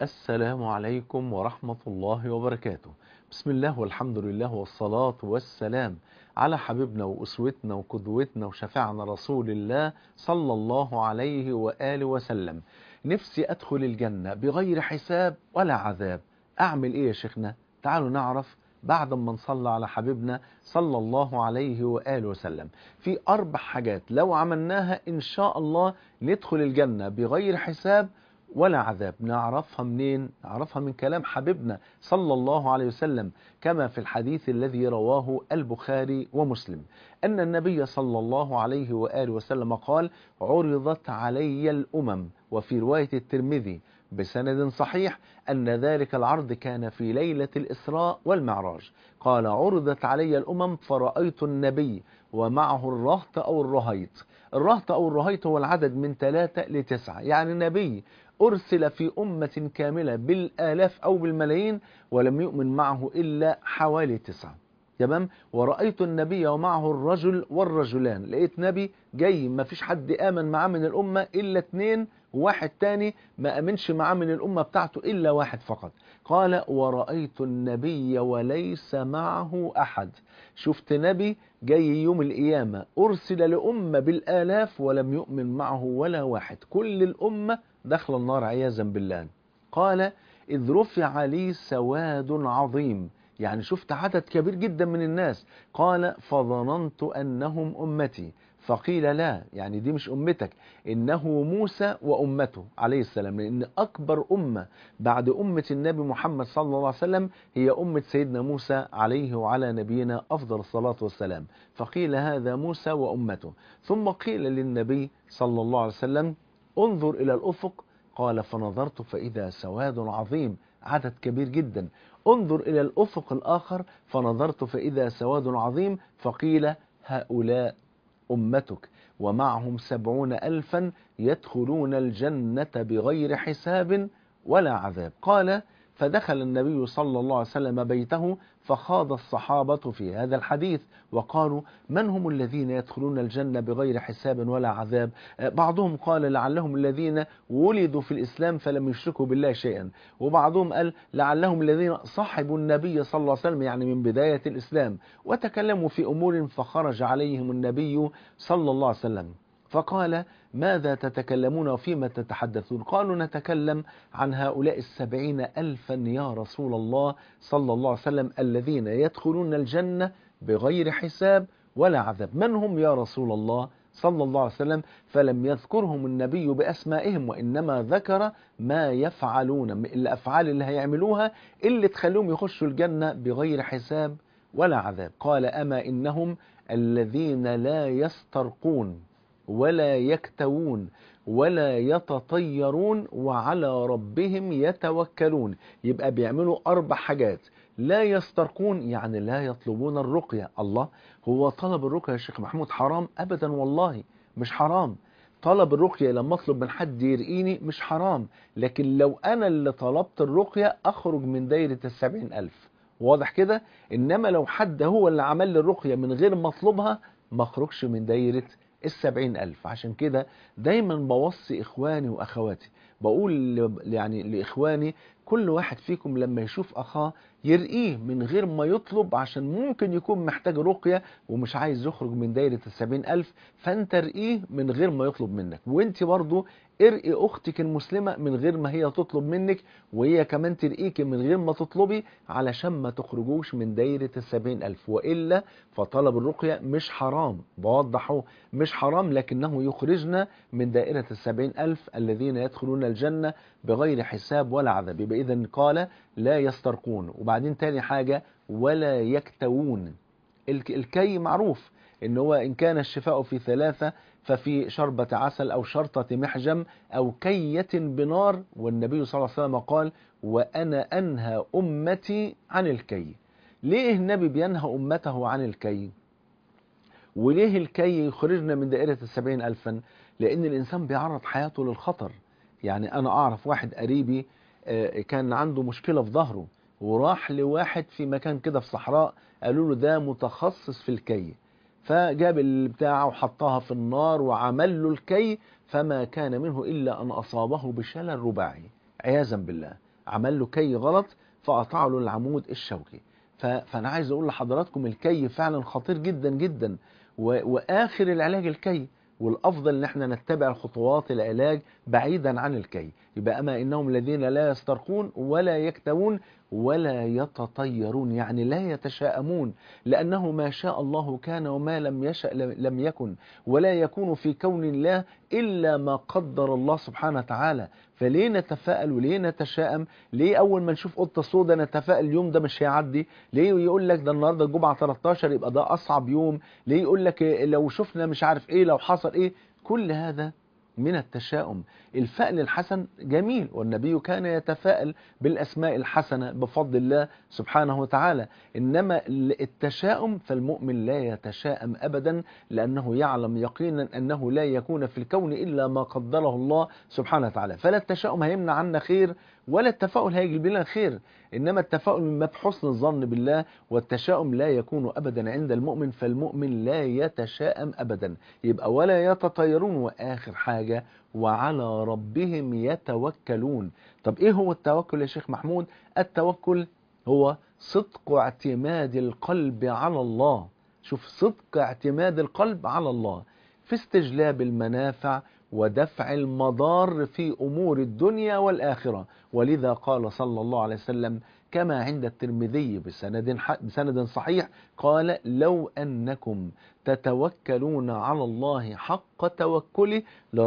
السلام عليكم ورحمة الله وبركاته بسم الله والحمد لله والصلاة والسلام على حبيبنا وأسوتنا وقدوتنا وشفعنا رسول الله صلى الله عليه وآله وسلم نفسي أدخل الجنة بغير حساب ولا عذاب أعمل إيه يا شيخنا تعالوا نعرف بعد ما نصلى على حبيبنا صلى الله عليه وآله وسلم في أربع حاجات لو عملناها إن شاء الله ندخل الجنة بغير حساب ولا عذاب نعرفها منين نعرفها من كلام حبيبنا صلى الله عليه وسلم كما في الحديث الذي رواه البخاري ومسلم أن النبي صلى الله عليه وآله وسلم قال عرضت علي الأمم وفي رواية الترمذي بسند صحيح أن ذلك العرض كان في ليلة الإسراء والمعراج قال عرضت علي الأمم فرأيت النبي ومعه الرهط أو الرهيط الرهط أو الرهيط هو العدد من ثلاثة لتسعة يعني نبي أرسل في أمة كاملة بالآلاف أو بالملايين ولم يؤمن معه إلا حوالي تسعة تمام ورأيت النبي ومعه الرجل والرجلان لقيت نبي جاي ما فيش حد آمن معاه من الأمة إلا اتنين وواحد تاني ما أمنش معاه من الأمة بتاعته إلا واحد فقط قال ورأيت النبي وليس معه أحد شفت نبي جاي يوم القيامة أرسل لأمة بالآلاف ولم يؤمن معه ولا واحد كل الأمة دخل النار عياذا بالله قال إذ رفع لي سواد عظيم يعني شفت عدد كبير جدا من الناس قال فظننت أنهم أمتي فقيل لا يعني دي مش أمتك إنه موسى وأمته عليه السلام لأن أكبر أمة بعد أمة النبي محمد صلى الله عليه وسلم هي أمة سيدنا موسى عليه وعلى نبينا أفضل الصلاة والسلام فقيل هذا موسى وأمته ثم قيل للنبي صلى الله عليه وسلم انظر إلى الأفق قال فنظرت فإذا سواد عظيم عدد كبير جدا انظر إلى الأفق الآخر فنظرت فإذا سواد عظيم فقيل هؤلاء أمتك ومعهم سبعون ألفا يدخلون الجنة بغير حساب ولا عذاب قال فدخل النبي صلى الله عليه وسلم بيته فخاض الصحابة في هذا الحديث وقالوا من هم الذين يدخلون الجنة بغير حساب ولا عذاب بعضهم قال لعلهم الذين ولدوا في الإسلام فلم يشركوا بالله شيئا وبعضهم قال لعلهم الذين صحبوا النبي صلى الله عليه وسلم يعني من بداية الإسلام وتكلموا في أمور فخرج عليهم النبي صلى الله عليه وسلم فقال ماذا تتكلمون وفيما تتحدثون قالوا نتكلم عن هؤلاء السبعين ألفا يا رسول الله صلى الله عليه وسلم الذين يدخلون الجنة بغير حساب ولا عذاب من هم يا رسول الله صلى الله عليه وسلم فلم يذكرهم النبي بأسمائهم وإنما ذكر ما يفعلون الأفعال اللي هيعملوها اللي تخليهم يخشوا الجنة بغير حساب ولا عذاب قال أما إنهم الذين لا يسترقون ولا يكتوون ولا يتطيرون وعلى ربهم يتوكلون يبقى بيعملوا أربع حاجات لا يسترقون يعني لا يطلبون الرقية الله هو طلب الرقية يا شيخ محمود حرام أبدا والله مش حرام طلب الرقية لما أطلب من حد يرقيني مش حرام لكن لو أنا اللي طلبت الرقية أخرج من دايرة السبعين ألف واضح كده إنما لو حد هو اللي عمل لي الرقية من غير ما أطلبها ما أخرجش من دايرة السبعين ألف عشان كده دايما بوصي إخواني وأخواتي بقول يعني لإخواني كل واحد فيكم لما يشوف أخاه يرقيه من غير ما يطلب عشان ممكن يكون محتاج رقية ومش عايز يخرج من دايرة السبعين ألف فانت رقيه من غير ما يطلب منك وانت برضو ارقي أختك المسلمة من غير ما هي تطلب منك وهي كمان ترقيك من غير ما تطلبي علشان ما تخرجوش من دايرة السبعين ألف وإلا فطلب الرقية مش حرام بوضحه مش حرام لكنه يخرجنا من دائرة السبعين ألف الذين يدخلون الجنة بغير حساب ولا عذاب يبقى إذا قال لا يسترقون وبعدين تاني حاجة ولا يكتوون الكي معروف إن هو إن كان الشفاء في ثلاثة ففي شربة عسل أو شرطة محجم أو كية بنار والنبي صلى الله عليه وسلم قال وأنا أنهى أمتي عن الكي ليه النبي بينهى أمته عن الكي وليه الكي يخرجنا من دائرة السبعين ألفا لأن الإنسان بيعرض حياته للخطر يعني أنا أعرف واحد قريبي كان عنده مشكلة في ظهره وراح لواحد في مكان كده في صحراء قالوا له ده متخصص في الكي فجاب البتاع وحطها في النار وعمل له الكي فما كان منه إلا أن أصابه بشلل رباعي عياذا بالله عمل له كي غلط فقطع له العمود الشوكي ف- فانا عايز اقول لحضراتكم الكي فعلا خطير جدا جدا و- واخر العلاج الكي والافضل ان احنا نتبع خطوات العلاج بعيدا عن الكي يبقى اما انهم الذين لا يسترقون ولا يكتوون ولا يتطيرون يعني لا يتشاءمون لانه ما شاء الله كان وما لم يشأ لم يكن ولا يكون في كون الله الا ما قدر الله سبحانه وتعالى فليه نتفائل وليه نتشائم ليه اول ما نشوف قطه سوداء نتفائل اليوم ده مش هيعدي ليه يقول لك ده النهارده الجمعه 13 يبقى ده اصعب يوم ليه يقول لك لو شفنا مش عارف ايه لو حصل ايه كل هذا من التشاؤم الفأل الحسن جميل والنبي كان يتفائل بالأسماء الحسنة بفضل الله سبحانه وتعالى إنما التشاؤم فالمؤمن لا يتشاءم أبدا لأنه يعلم يقينا أنه لا يكون في الكون إلا ما قدره الله سبحانه وتعالى فلا التشاؤم هيمنع عنا خير ولا التفاؤل هيجلب لنا خير إنما التفاؤل من باب حسن الظن بالله والتشاؤم لا يكون أبدا عند المؤمن فالمؤمن لا يتشاءم أبدا يبقى ولا يتطيرون وآخر حاجة وعلى ربهم يتوكلون طب إيه هو التوكل يا شيخ محمود التوكل هو صدق اعتماد القلب على الله شوف صدق اعتماد القلب على الله في استجلاب المنافع ودفع المضار في أمور الدنيا والآخرة ولذا قال صلى الله عليه وسلم كما عند الترمذي بسند, بسند صحيح قال لو أنكم تتوكلون على الله حق توكله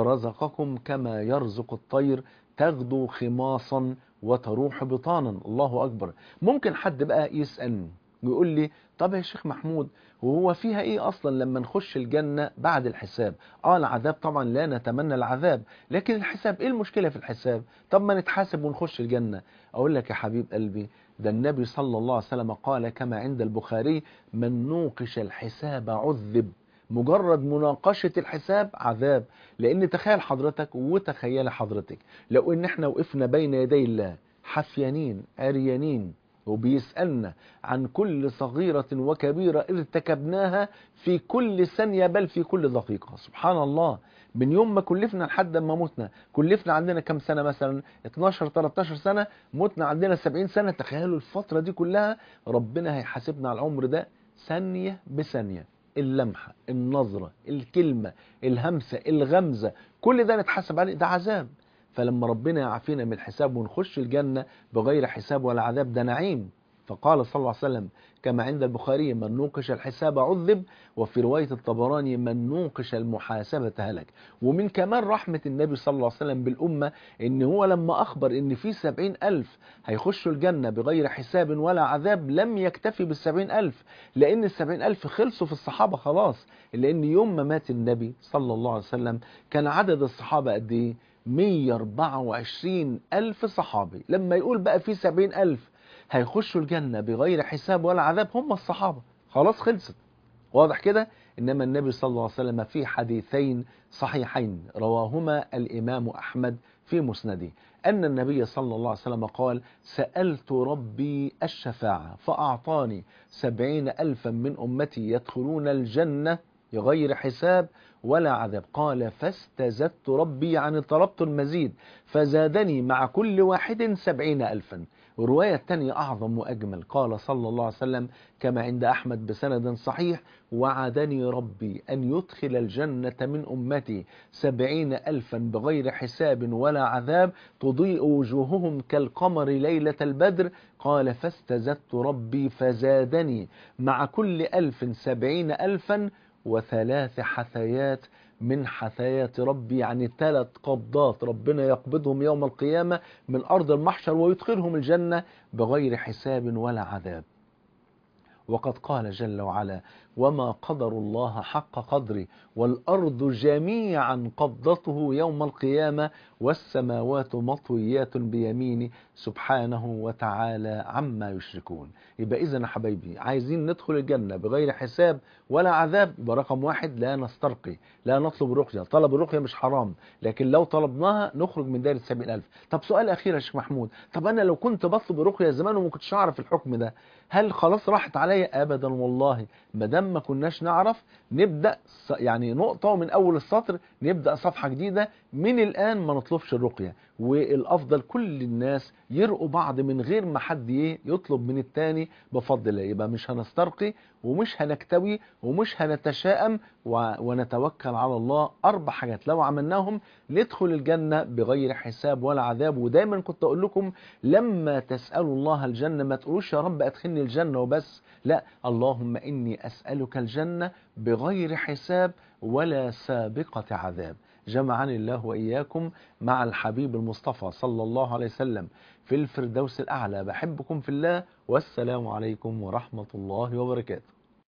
لرزقكم كما يرزق الطير تغدو خماصا وتروح بطانا الله أكبر ممكن حد بقى يسألني ويقول لي طب يا شيخ محمود وهو فيها ايه اصلا لما نخش الجنة بعد الحساب اه العذاب طبعا لا نتمنى العذاب لكن الحساب ايه المشكلة في الحساب طب ما نتحاسب ونخش الجنة اقول لك يا حبيب قلبي ده النبي صلى الله عليه وسلم قال كما عند البخاري من نوقش الحساب عذب مجرد مناقشة الحساب عذاب لان تخيل حضرتك وتخيل حضرتك لو ان احنا وقفنا بين يدي الله حفيانين عريانين وبيسألنا عن كل صغيرة وكبيرة ارتكبناها في كل ثانية بل في كل دقيقة سبحان الله من يوم ما كلفنا لحد ما متنا كلفنا عندنا كم سنة مثلا 12 13 سنة متنا عندنا 70 سنة تخيلوا الفترة دي كلها ربنا هيحاسبنا على العمر ده ثانية بثانية اللمحة النظرة الكلمة الهمسة الغمزة كل ده نتحاسب عليه ده عذاب فلما ربنا يعافينا من الحساب ونخش الجنة بغير حساب ولا عذاب ده نعيم فقال صلى الله عليه وسلم كما عند البخاري من نوقش الحساب عذب وفي رواية الطبراني من نوقش المحاسبة هلك ومن كمان رحمة النبي صلى الله عليه وسلم بالأمة إن هو لما أخبر إن في سبعين ألف هيخشوا الجنة بغير حساب ولا عذاب لم يكتفي بالسبعين ألف لأن السبعين ألف خلصوا في الصحابة خلاص لأن يوم ما مات النبي صلى الله عليه وسلم كان عدد الصحابة قد إيه 124 ألف صحابي لما يقول بقى في 70 ألف هيخشوا الجنة بغير حساب ولا عذاب هم الصحابة خلاص خلصت واضح كده إنما النبي صلى الله عليه وسلم في حديثين صحيحين رواهما الإمام أحمد في مسنده أن النبي صلى الله عليه وسلم قال سألت ربي الشفاعة فأعطاني سبعين ألفا من أمتي يدخلون الجنة بغير حساب ولا عذاب قال فاستزدت ربي يعني طلبت المزيد فزادني مع كل واحد سبعين ألفا الرواية الثانية أعظم وأجمل قال صلى الله عليه وسلم كما عند أحمد بسند صحيح وعدني ربي أن يدخل الجنة من أمتي سبعين ألفا بغير حساب ولا عذاب تضيء وجوههم كالقمر ليلة البدر قال فاستزدت ربي فزادني مع كل ألف سبعين ألفا وثلاث حثيات من حثيات ربي يعني ثلاث قبضات ربنا يقبضهم يوم القيامة من أرض المحشر ويدخلهم الجنة بغير حساب ولا عذاب وقد قال جل وعلا وما قدر الله حق قدره والأرض جميعا قبضته يوم القيامة والسماوات مطويات بيمينه سبحانه وتعالى عما يشركون يبقى إذا يا حبايبي عايزين ندخل الجنة بغير حساب ولا عذاب يبقى رقم واحد لا نسترقي لا نطلب الرقية طلب الرقية مش حرام لكن لو طلبناها نخرج من دائرة سبيل ألف طب سؤال أخير يا شيخ محمود طب أنا لو كنت بطلب الرقية زمان وما كنتش أعرف الحكم ده هل خلاص راحت عليا أبدا والله ما دام ما كناش نعرف نبدأ يعني نقطة من أول السطر نبدأ صفحة جديدة من الآن ما نطلبش الرقية والافضل كل الناس يرقوا بعض من غير ما حد ايه يطلب من التاني بفضل الله يبقى مش هنسترقي ومش هنكتوي ومش هنتشائم و- ونتوكل على الله اربع حاجات لو عملناهم ندخل الجنه بغير حساب ولا عذاب ودايما كنت اقول لكم لما تسالوا الله الجنه ما تقولوش يا رب ادخلني الجنه وبس لا اللهم اني اسالك الجنه بغير حساب ولا سابقه عذاب جمعني الله وإياكم مع الحبيب المصطفى صلى الله عليه وسلم في الفردوس الأعلى بحبكم في الله والسلام عليكم ورحمة الله وبركاته